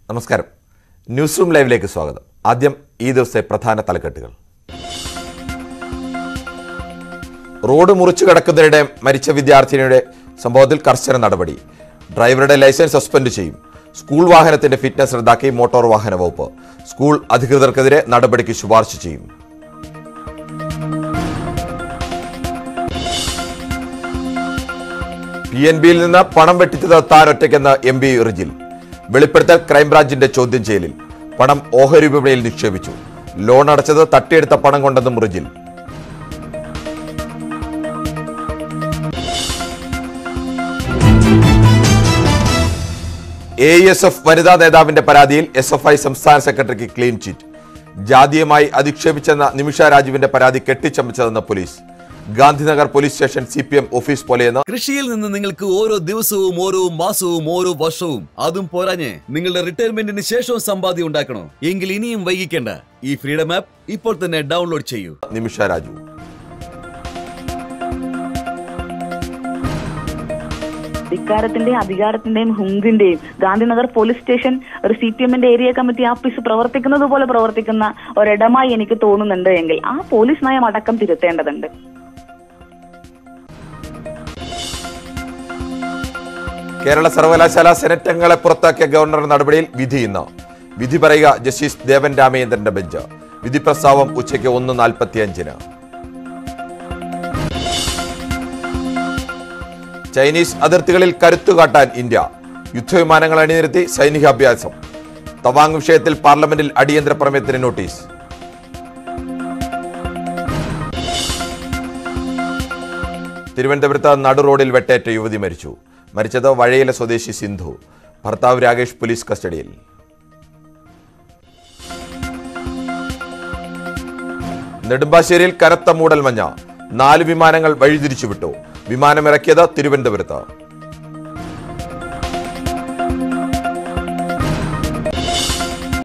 നമസ്കാരം news room ലൈവിലേക്ക് സ്വാഗതം ആദ്യം ഈ ദിവസത്തെ പ്രധാന തലക്കെട്ടുകൾ റോഡ് മുറിച്ചു കടക്കുന്നതിനിടെ മരിച്ച വിദ്യാർത്ഥിനിയുടെ സംഭവത്തിൽ കർശന നടപടി ഡ്രൈവറുടെ ലൈസൻസ് സസ്പെൻഡ് ചെയ്യും സ്കൂൾ വാഹനത്തിന്റെ ഫിറ്റ്നസ് റദ്ദാക്കി മോട്ടോർ വാഹന വകുപ്പ് സ്കൂൾ അധികൃതർക്കെതിരെ നടപടിക്ക് ശുപാർശ ചെയ്യും പി എൻ ബിയിൽ നിന്ന് പണം വെട്ടിച്ചത് താൻ ഒറ്റയ്ക്കെന്ന് എം ബി റിജിൽ വെളിപ്പെടുത്തൽ ക്രൈംബ്രാഞ്ചിന്റെ ചോദ്യം ചെയ്യലിൽ പണം ഓഹരി വിപണിയിൽ നിക്ഷേപിച്ചു ലോൺ അടച്ചത് തട്ടിയെടുത്ത പണം കൊണ്ടെന്നും റിജിൽ എ എസ് എഫ് വനിതാ നേതാവിന്റെ പരാതിയിൽ എസ് എഫ് ഐ സംസ്ഥാന സെക്രട്ടറിക്ക് ക്ലീൻ ചിറ്റ് ജാതീയമായി അധിക്ഷേപിച്ചെന്ന നിമിഷ രാജുവിന്റെ പരാതി കെട്ടിച്ചമച്ചതെന്ന് police Gandhinagar police station C P M office പോലെയെന്ന് കൃഷിയിൽ നിന്ന് നിങ്ങൾക്ക് ഓരോ ദിവസവും ഓരോ മാസവും ഓരോ വർഷവും അതും പോരാഞ്ഞ് നിങ്ങളുടെ റിട്ടയർമെന്റിന് ശേഷവും സമ്പാദ്യം ഉണ്ടാക്കണോ എങ്കിൽ ഇനിയും വൈകിക്കേണ്ട ഈ ഫ്രീഡം ആപ്പ് ഇപ്പോൾ തന്നെ ഡൗൺലോഡ് ചെയ്യൂ നിമിഷ രാജു ധിക്കാരത്തിന്റെയും അധികാരത്തിന്റെയും ഹുങ്കിന്റെയും ഗാന്ധിനഗർ പോലീസ് സ്റ്റേഷൻ ഒരു സി പി എമ്മിന്റെ ഏരിയ കമ്മിറ്റി ഓഫീസ് പ്രവർത്തിക്കുന്നത് പോലെ പ്രവർത്തിക്കുന്ന ഒരിടമായി എനിക്ക് തോന്നുന്നുണ്ട് എങ്കിൽ ആ പോലീസ് നയം അടക്കം തിരുത്തേണ്ടതുണ്ട് കേരള സർവകലാശാല സെനറ്റ് അംഗങ്ങളെ പുറത്താക്കിയ ഗവർണറുടെ നടപടിയിൽ വിധി ഇന്ന് വിധി പറയുക ജസ്റ്റിസ് ദേവൻ രാമചന്ദ്രന്റെ ബെഞ്ച് വിധി പ്രസ്താവം ഉച്ചയ്ക്ക് ഒന്ന് നാൽപ്പത്തിയഞ്ചിന് ചൈനീസ് അതിർത്തികളിൽ കരുത്തുകാട്ടാൻ ഇന്ത്യ യുദ്ധവിമാനങ്ങൾ അണിനിരത്തി സൈനികാഭ്യാസം തവാങ് വിഷയത്തിൽ പാർലമെന്റിൽ അടിയന്തര പ്രമേയത്തിന് നോട്ടീസ് തിരുവനന്തപുരത്ത് നടു റോഡിൽ വെട്ടേറ്റ യുവതി മരിച്ചു മരിച്ചത് വഴയിലെ സ്വദേശി സിന്ധു ഭർത്താവ് രാകേഷ് പോലീസ് കസ്റ്റഡിയിൽ നെടുമ്പാശ്ശേരിയിൽ കനത്ത മൂടൽമഞ്ഞ നാല് വിമാനങ്ങൾ വഴിതിരിച്ചുവിട്ടു വിമാനമിറക്കിയത് തിരുവനന്തപുരത്ത്